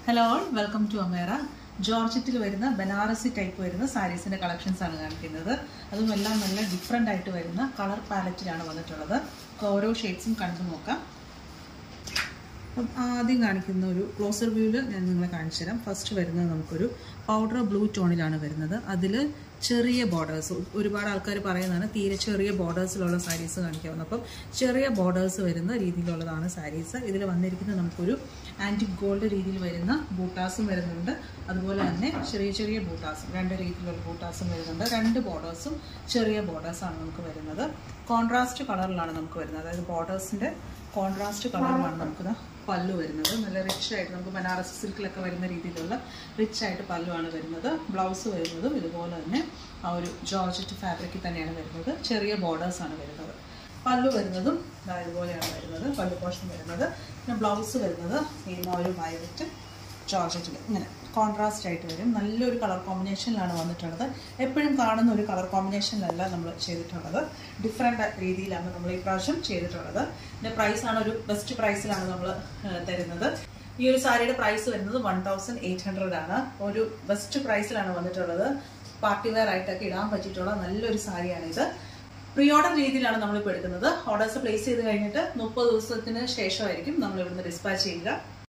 hello welcome to അമേറ ജോർജറ്റിൽ വരുന്ന ബനാറസി ടൈപ്പ് വരുന്ന സാരീസിന്റെ കളക്ഷൻസ് ആണ് കാണിക്കുന്നത് അതും എല്ലാം നല്ല ഡിഫറെൻ്റ് ആയിട്ട് വരുന്ന കളർ പാലറ്റിലാണ് വന്നിട്ടുള്ളത് നമുക്ക് ഓരോ ഷെയ്ഡ്സും കണ്ടു നോക്കാം അപ്പം ആദ്യം കാണിക്കുന്ന ഒരു ക്ലോസർ വ്യൂവിൽ ഞാൻ നിങ്ങളെ കാണിച്ചു തരാം ഫസ്റ്റ് വരുന്നത് നമുക്കൊരു പൗഡർ ബ്ലൂ ടോണിലാണ് വരുന്നത് അതിൽ ചെറിയ ബോർഡേഴ്സ് ഒരുപാട് ആൾക്കാർ പറയുന്നതാണ് തീരെ ചെറിയ ബോർഡേഴ്സിലുള്ള സാരീസ് കാണിക്കാവുന്നത് അപ്പം ചെറിയ ബോർഡേഴ്സ് വരുന്ന രീതിയിലുള്ളതാണ് സാരീസ് ഇതിൽ വന്നിരിക്കുന്നത് നമുക്കൊരു ആൻറ്റിക് ഗോൾഡ് രീതിയിൽ വരുന്ന ബൂട്ടാസും വരുന്നുണ്ട് അതുപോലെ തന്നെ ചെറിയ ചെറിയ ബൂട്ടാസും രണ്ട് രീതിയിലുള്ള ബൂട്ടാസും വരുന്നുണ്ട് രണ്ട് ബോർഡേഴ്സും ചെറിയ ബോർഡേഴ്സാണ് നമുക്ക് വരുന്നത് കോൺട്രാസ്റ്റ് കളറിലാണ് നമുക്ക് വരുന്നത് അതായത് ബോർഡേഴ്സിൻ്റെ കോൺട്രാസ്റ്റ് കളറിലാണ് നമുക്ക് പല്ലു വരുന്നത് നല്ല റിച്ച് ആയിട്ട് നമുക്ക് ബനാറസ് സിൽക്കിലൊക്കെ വരുന്ന രീതിയിലുള്ള റിച്ച് ആയിട്ട് പല്ലുവാണ് വരുന്നത് ബ്ലൗസ് വരുന്നതും ഇതുപോലെ തന്നെ ആ ഒരു ജോർജറ്റ് ഫാബ്രിക്കിൽ തന്നെയാണ് വരുന്നത് ചെറിയ ബോർഡേഴ്സ് ആണ് വരുന്നത് പല്ലു വരുന്നതും ദാ ഇതുപോലെയാണ് വരുന്നത് പല്ലു പോർഷൻ വരുന്നത് പിന്നെ ബ്ലൗസ് വരുന്നത് ഈ ഒരു വയലറ്റ് ജോർജറ്റിൽ ഇങ്ങനെ കോൺട്രാസ്റ്റ് ആയിട്ട് വരും നല്ലൊരു കളർ കോമ്പിനേഷനിലാണ് വന്നിട്ടുള്ളത് എപ്പോഴും കാണുന്ന ഒരു കളർ കോമ്പിനേഷനിലല്ല നമ്മൾ ചെയ്തിട്ടുള്ളത് ഡിഫറെൻ്റ് രീതിയിലാണ് നമ്മൾ ഈ പ്രാവശ്യം ചെയ്തിട്ടുള്ളത് ഇതിൻ്റെ പ്രൈസാണ് ഒരു ബെസ്റ്റ് പ്രൈസിലാണ് നമ്മൾ തരുന്നത് ഈ ഒരു സാരിയുടെ പ്രൈസ് വരുന്നത് വൺ തൗസൻഡ് എയ്റ്റ് ഹൺഡ്രഡ് ആണ് ഒരു ബെസ്റ്റ് പ്രൈസിലാണ് വന്നിട്ടുള്ളത് പാർട്ടി വെയർ ആയിട്ടൊക്കെ ഇടാൻ പറ്റിയിട്ടുള്ള നല്ലൊരു സാരിയാണിത് പ്രീ ഓർഡർ രീതിയിലാണ് നമ്മളിപ്പോൾ എടുക്കുന്നത് ഓർഡേഴ്സ് പ്ലേസ് ചെയ്ത് കഴിഞ്ഞിട്ട് മുപ്പത് ദിവസത്തിന് ശേഷമായിരിക്കും നമ്മൾ ഇവിടുന്ന് ഡിസ്പാച്ച് ചെയ്യുക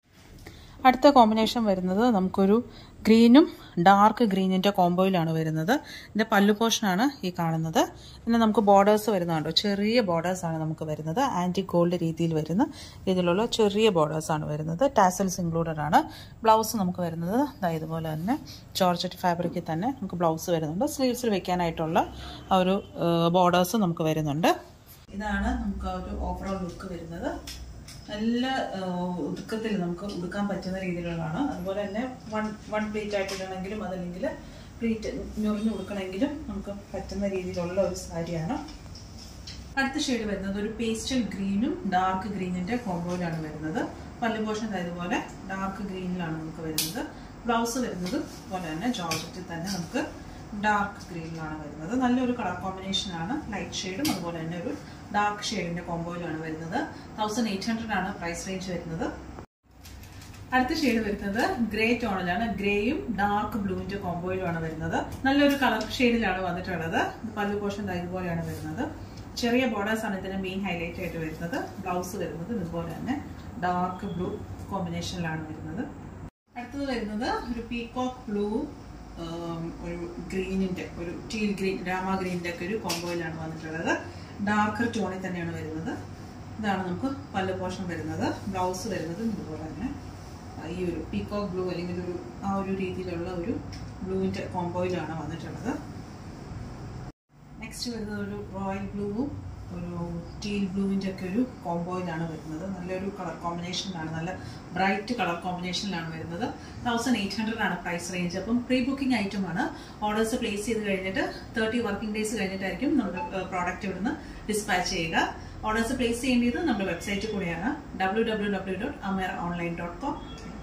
അടുത്ത കോമ്പിനേഷൻ വരുന്നത് നമുക്കൊരു ഗ്രീനും ഡാർക്ക് ഗ്രീനിൻ്റെ കോംബോയിലാണ് വരുന്നത് ഇതിൻ്റെ പല്ലു പോർഷനാണ് ഈ കാണുന്നത് പിന്നെ നമുക്ക് ബോർഡേഴ്സ് വരുന്നുണ്ടോ ചെറിയ ബോർഡേഴ്സാണ് നമുക്ക് വരുന്നത് ആൻറ്റി ഗോൾഡ് രീതിയിൽ വരുന്ന ഇതിലുള്ള ചെറിയ ബോർഡേഴ്സാണ് വരുന്നത് ടാസൽസ് ഇൻക്ലൂഡഡ് ആണ് ബ്ലൗസ് നമുക്ക് വരുന്നത് ഇതുപോലെ തന്നെ ജോർജറ്റ് ഫാബ്രിക്കിൽ തന്നെ നമുക്ക് ബ്ലൗസ് വരുന്നുണ്ട് സ്ലീവ്സിൽ വെക്കാനായിട്ടുള്ള ആ ഒരു ബോർഡേഴ്സ് നമുക്ക് വരുന്നുണ്ട് ഇതാണ് നമുക്ക് ആ ഒരു ഓവറോൾ ലുക്ക് വരുന്നത് നല്ല ഒതുക്കത്തിൽ നമുക്ക് ഉടുക്കാൻ പറ്റുന്ന രീതിയിലുള്ളതാണ് അതുപോലെ തന്നെ വൺ വൺ പ്ലേറ്റ് ആയിട്ട് ഇടണമെങ്കിലും അതല്ലെങ്കിൽ പ്ലേറ്റ് ഞൊറിഞ്ഞ് കൊടുക്കണമെങ്കിലും നമുക്ക് പറ്റുന്ന രീതിയിലുള്ള ഒരു സാരിയാണ് അടുത്ത ഷെയ്ഡ് വരുന്നത് ഒരു പേസ്റ്റൽ ഗ്രീനും ഡാർക്ക് ഗ്രീനിന്റെ കോമ്പോയിലാണ് വരുന്നത് പല്ലു പോർഷൻ ഇതുപോലെ ഡാർക്ക് ഗ്രീനിലാണ് നമുക്ക് വരുന്നത് ബ്ലൗസ് വരുന്നത് അതുപോലെ തന്നെ ജോർജറ്റിൽ തന്നെ നമുക്ക് ഡാർക്ക് ഗ്രീനിലാണ് വരുന്നത് നല്ലൊരു കളർ കോമ്പിനേഷൻ ആണ് ലൈറ്റ് ഷെയ്ഡും അതുപോലെ തന്നെ ഒരു ഡാർക്ക് ഷെയ്ഡിന്റെ കോമ്പോയിലാണ് വരുന്നത് തൗസൻഡ് എയ്റ്റ് ഹൺഡ്രഡ് ആണ് പ്രൈസ് റേഞ്ച് വരുന്നത് അടുത്ത ഷെയ്ഡ് വരുന്നത് ഗ്രേ ടോണിലാണ് ഗ്രേയും ഡാർക്ക് ബ്ലൂവിന്റെ കോമ്പോയിലുമാണ് വരുന്നത് നല്ലൊരു കളർ ഷെയ്ഡിലാണ് വന്നിട്ടുള്ളത് പല്ലു പോർഷൻ ഇതുപോലെയാണ് വരുന്നത് ചെറിയ ബോർഡേഴ്സ് ആണ് ഇതിന്റെ മെയിൻ ഹൈലൈറ്റ് ആയിട്ട് വരുന്നത് ബ്ലൗസ് വരുന്നത് ഇതുപോലെ തന്നെ ഡാർക്ക് ബ്ലൂ കോമ്പിനേഷനിലാണ് വരുന്നത് അടുത്തത് വരുന്നത് ഒരു പീകോക്ക് ബ്ലൂ ഒരു ഗ്രീനിന്റെ ഒരു ടീൽ ഗ്രീൻ രാമ ഗ്രീനിന്റെ ഒക്കെ ഒരു കോമ്പോയിലാണ് വന്നിട്ടുള്ളത് ഡാർക്കർ ടോണിൽ തന്നെയാണ് വരുന്നത് ഇതാണ് നമുക്ക് പല്ല പോർഷൻ വരുന്നത് ബ്ലൗസ് വരുന്നത് ഇതുപോലെ തന്നെ ഈ ഒരു പീകോക്ക് ബ്ലൂ അല്ലെങ്കിൽ ഒരു ആ ഒരു രീതിയിലുള്ള ഒരു ബ്ലൂവിന്റെ കോമ്പോയിലാണ് വന്നിട്ടുള്ളത് നെക്സ്റ്റ് വരുന്നത് ഒരു റോയൽ ബ്ലൂവും ഒരു ടീൽ ബ്ലൂവിൻ്റെ ഒക്കെ ഒരു കോമ്പോയിലാണ് വരുന്നത് നല്ലൊരു കളർ കോമ്പിനേഷനിലാണ് നല്ല ബ്രൈറ്റ് കളർ കോമ്പിനേഷനിലാണ് വരുന്നത് തൗസൻഡ് എയ്റ്റ് ഹൺഡ്രഡ് ആണ് പ്രൈസ് റേഞ്ച് അപ്പം പ്രീ ബുക്കിംഗ് ഐറ്റമാണ് ഓർഡേഴ്സ് പ്ലേസ് ചെയ്ത് കഴിഞ്ഞിട്ട് തേർട്ടി വർക്കിംഗ് ഡേയ്സ് കഴിഞ്ഞിട്ടായിരിക്കും നമ്മുടെ പ്രോഡക്റ്റ് ഇവിടുന്ന് ഡിസ്പാച്ച് ചെയ്യുക ഓർഡേഴ്സ് പ്ലേസ് ചെയ്യേണ്ടത് നമ്മുടെ വെബ്സൈറ്റിൽ കൂടെയാണ് ഡബ്ല്യൂ ഡബ്ല്യൂ ഡബ്ല്യൂ ഡോട്ട് അമേർ ഓൺലൈൻ ഡോട്ട് കോം